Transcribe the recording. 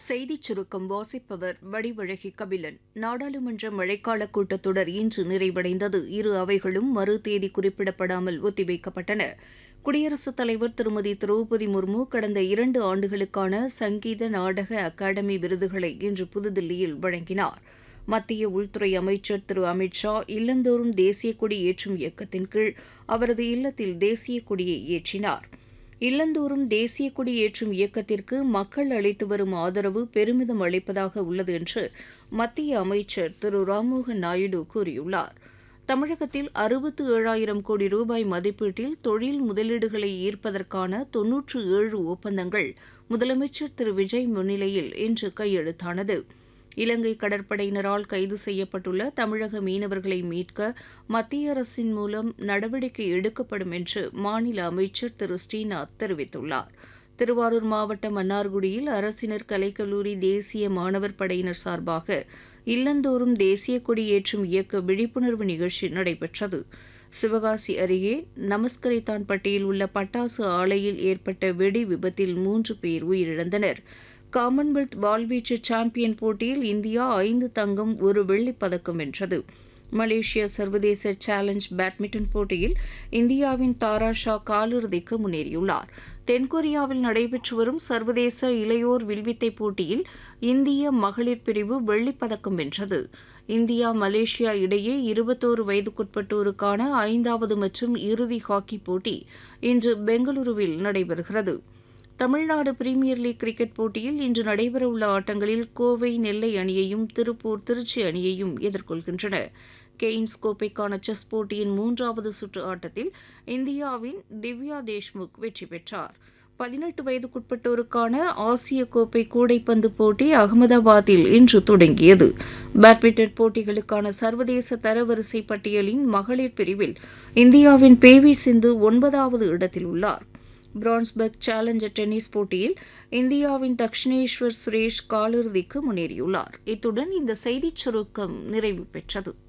செய்திச் சுருக்கம் வாசிப்பவர் வடிவழகி கபிலன் நாடாளுமன்ற மழைக்கால கூட்டத்தொடர் இன்று நிறைவடைந்தது இரு அவைகளும் மறு தேதி குறிப்பிடப்படாமல் ஒத்திவைக்கப்பட்டன குடியரசுத் தலைவர் திருமதி திரௌபதி முர்மு கடந்த இரண்டு ஆண்டுகளுக்கான சங்கீத நாடக அகாடமி விருதுகளை இன்று புதுதில்லியில் வழங்கினார் மத்திய உள்துறை அமைச்சர் திரு அமித் ஷா இல்லந்தோறும் தேசிய கொடி ஏற்றும் இயக்கத்தின் கீழ் அவரது இல்லத்தில் தேசிய கொடியை ஏற்றினார் இல்லந்தோறும் தேசிய கொடி ஏற்றும் இயக்கத்திற்கு மக்கள் அளித்து வரும் ஆதரவு பெருமிதம் அளிப்பதாக உள்ளது என்று மத்திய அமைச்சர் திரு ராம்மோகன் நாயுடு கூறியுள்ளார் தமிழகத்தில் அறுபத்து ஏழாயிரம் கோடி ரூபாய் மதிப்பீட்டில் தொழில் முதலீடுகளை ஈர்ப்பதற்கான தொன்னூற்று ஏழு ஒப்பந்தங்கள் முதலமைச்சர் திரு விஜய் முன்னிலையில் இன்று கையெழுத்தானது இலங்கை கடற்படையினரால் கைது செய்யப்பட்டுள்ள தமிழக மீனவர்களை மீட்க மத்திய அரசின் மூலம் நடவடிக்கை எடுக்கப்படும் என்று மாநில அமைச்சர் திரு ஸ்ரீநாத் தெரிவித்துள்ளார் திருவாரூர் மாவட்டம் மன்னார்குடியில் அரசினர் கலைக்கல்லூரி தேசிய மாணவர் படையினர் சார்பாக இல்லந்தோறும் தேசிய கொடி ஏற்றும் இயக்க விழிப்புணர்வு நிகழ்ச்சி நடைபெற்றது சிவகாசி அருகே நமஸ்கரைத்தான்பட்டியில் உள்ள பட்டாசு ஆலையில் ஏற்பட்ட வெடி விபத்தில் மூன்று பேர் உயிரிழந்தனர் காமன்வெல்த் வாள்வீச்சு சாம்பியன் போட்டியில் இந்தியா ஐந்து தங்கம் ஒரு வெள்ளிப் பதக்கம் வென்றது மலேசிய சர்வதேச சேலஞ்ச் பேட்மிண்டன் போட்டியில் இந்தியாவின் தாரா ஷா காலிறுதிக்கு முன்னேறியுள்ளார் தென்கொரியாவில் நடைபெற்று வரும் சர்வதேச இளையோர் வில்வித்தை போட்டியில் இந்திய மகளிர் பிரிவு வெள்ளிப் பதக்கம் வென்றது இந்தியா மலேசியா இடையே இருபத்தோரு வயதுக்குட்பட்டோருக்கான ஐந்தாவது மற்றும் இறுதி ஹாக்கி போட்டி இன்று பெங்களூருவில் நடைபெறுகிறது தமிழ்நாடு பிரீமியர் லீக் கிரிக்கெட் போட்டியில் இன்று நடைபெறவுள்ள ஆட்டங்களில் கோவை நெல்லை அணியையும் திருப்பூர் திருச்சி அணியையும் எதிர்கொள்கின்றன கெய்ன்ஸ் கோப்பைக்கான செஸ் போட்டியின் மூன்றாவது சுற்று ஆட்டத்தில் இந்தியாவின் திவ்யா தேஷ்முக் வெற்றி பெற்றார் பதினெட்டு வயதுக்குட்பட்டோருக்கான ஆசிய கோப்பை கூடைப்பந்து போட்டி அகமதாபாத்தில் இன்று தொடங்கியது பேட்மிண்டன் போட்டிகளுக்கான சர்வதேச தரவரிசை பட்டியலின் மகளிர் பிரிவில் இந்தியாவின் பி வி சிந்து ஒன்பதாவது இடத்தில் உள்ளார் பிரான்ஸ்பர்க் சேலஞ்சர் டென்னிஸ் போட்டியில் இந்தியாவின் தக்ஷிணேஸ்வர் சுரேஷ் காலிறுதிக்கு முன்னேறியுள்ளார் இத்துடன் இந்த செய்திச் சுருக்கம் நிறைவு பெற்றது